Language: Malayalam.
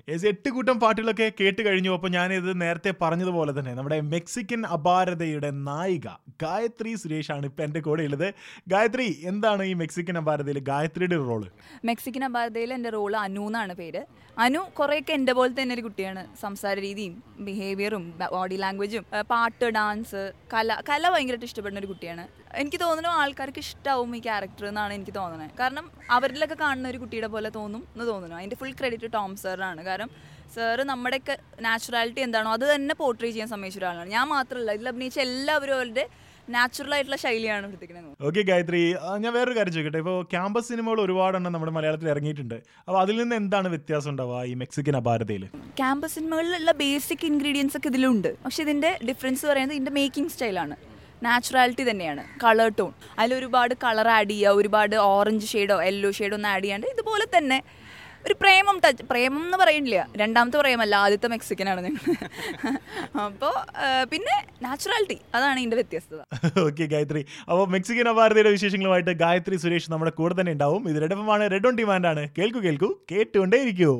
ഏസ് എട്ട് കൂട്ടം പാട്ടുകളൊക്കെ കേട്ട് കഴിഞ്ഞു അപ്പോൾ ഞാനിത് നേരത്തെ പറഞ്ഞതുപോലെ തന്നെ നമ്മുടെ മെക്സിക്കൻ അപാരതയുടെ നായിക ഗായത്രി സുരേഷാണ് ഇപ്പം എൻ്റെ കൂടെ ഉള്ളത് ഗായത്രി എന്താണ് ഈ മെക്സിക്കൻ അപാരതയിൽ ഗായത്രിയുടെ ഒരു റോള് മെക്സിക്കൻ അബാർദയിൽ എൻ്റെ റോള് അനു എന്നാണ് പേര് അനു കുറേയൊക്കെ എൻ്റെ പോലെ തന്നെ ഒരു കുട്ടിയാണ് സംസാര രീതിയും ബിഹേവിയറും ബോഡി ലാംഗ്വേജും ഏഹ് പാട്ട് ഡാൻസ് കല കല ഭയങ്കരമായിട്ട് ഇഷ്ടപ്പെടുന്ന ഒരു കുട്ടിയാണ് എനിക്ക് തോന്നുന്നു ആൾക്കാർക്ക് ഇഷ്ടാവും ഈ ക്യാരക്ടർ എന്നാണ് എനിക്ക് തോന്നുന്നത് കാരണം അവരിലൊക്കെ കാണുന്ന ഒരു കുട്ടിയുടെ പോലെ തോന്നും എന്ന് തോന്നുന്നു അതിൻ്റെ ഫുൾ ക്രെഡിറ്റ് ടോം സാറിനാണ് കാരണം സാറ് നമ്മുടെയൊക്കെ നാച്ചുറാലിറ്റി എന്താണോ അത് തന്നെ പോർട്രേ ചെയ്യാൻ സമ്മതിച്ച ഒരാളാണ് ഞാൻ മാത്രമല്ല ഇതിൽ അഭിനയിച്ച എല്ലാവരും അവരുടെ നാച്ചുറൽ ആയിട്ടുള്ള ശൈലിയാണ് എടുത്തിരിക്കുന്നത് ഓക്കെ ഗായത്രി ആ, ഞാൻ വേറൊരു കാര്യം ചോദിക്കട്ടെ ഇപ്പോൾ ക്യാമ്പസ് സിനിമകൾ ഒരുപാടെണ്ണം നമ്മുടെ മലയാളത്തിൽ ഇറങ്ങിയിട്ടുണ്ട് അപ്പോൾ അതിൽ നിന്ന് എന്താണ് വ്യത്യാസം ഉണ്ടാവുക ഈ മെക്സിക്കൻ അപാരതയിൽ ക്യാമ്പസ് സിനിമകളിലുള്ള ബേസിക് ഇൻഗ്രീഡിയൻസ് ഒക്കെ ഇതിലുണ്ട് പക്ഷെ ഇതിൻ്റെ ഡിഫറൻസ് പറയുന്നത് ഇതിൻ്റെ മേക്കിംഗ് സ്റ്റൈലാണ് നാച്ചുറാലിറ്റി തന്നെയാണ് കളർ ടോൺ അതിൽ ഒരുപാട് കളർ ആഡ് ചെയ്യുക ഒരുപാട് ഓറഞ്ച് ഷെയ്ഡോ യെല്ലോ ഷെയ്ഡോ ഒന്നും ആഡ് ചെയ്യാണ്ട് ഇതുപോലെ തന്നെ ഒരു പ്രേമം ടച്ച് പ്രേമം എന്ന് പറയുന്നില്ല രണ്ടാമത്തെ പ്രേമല്ല ആദ്യത്തെ മെക്സിക്കനാണ് ഞങ്ങൾ അപ്പോൾ പിന്നെ നാച്ചുറാലിറ്റി അതാണ് ഇതിൻ്റെ വ്യത്യസ്തത ഓക്കെ ഗായത്രി അപ്പോൾ മെക്സിക്കൻ അപാരതയുടെ വിശേഷങ്ങളുമായിട്ട് ഗായത്രി സുരേഷ് നമ്മുടെ കൂടെ തന്നെ ഉണ്ടാവും ഇത് റെഡഫമാണ് റെഡ് ഓൺ ഡിമാൻഡ് ആണ് കേൾക്കൂ കേൾക്കൂ കേട്ടുകൊണ്ടേ ഇരിക്കൂ